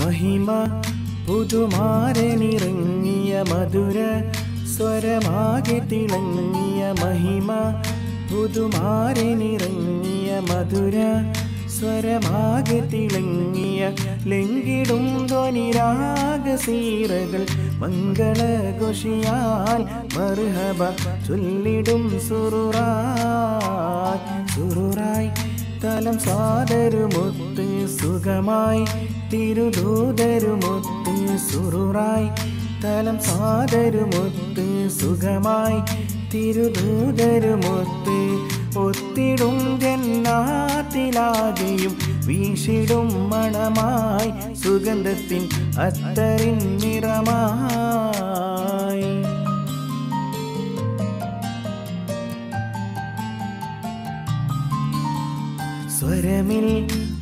മഹിമ പുതുമാരനിറങ്ങിയ മധുര സ്വരമാകെ തിളങ്ങിയ മഹിമ പുതുമാരനിറങ്ങിയ മധുര സ്വരമാകെ തിളങ്ങിയ ലെങ്കിടും ധ്വനിരാഗസീറകൾ മംഗളഘോഷിയാൽ മർഹബ ചൊല്ലിടും സുറുറായ് സുറുറായ് തലം സാദരുമൊത്ത് സുഖമായി തിരുദൂതരുമൊത്ത് സുറുറായി തലം സാദരുമൊത്ത് സുഖമായി തിരുദൂതരുമൊത്ത് ഒത്തിടും ജന്നാത്തിലാകെയും വീശിടും മണമായി സുഗന്ധത്തിൻ അത്തറിൻ നിറമായി സ്വരമിൽ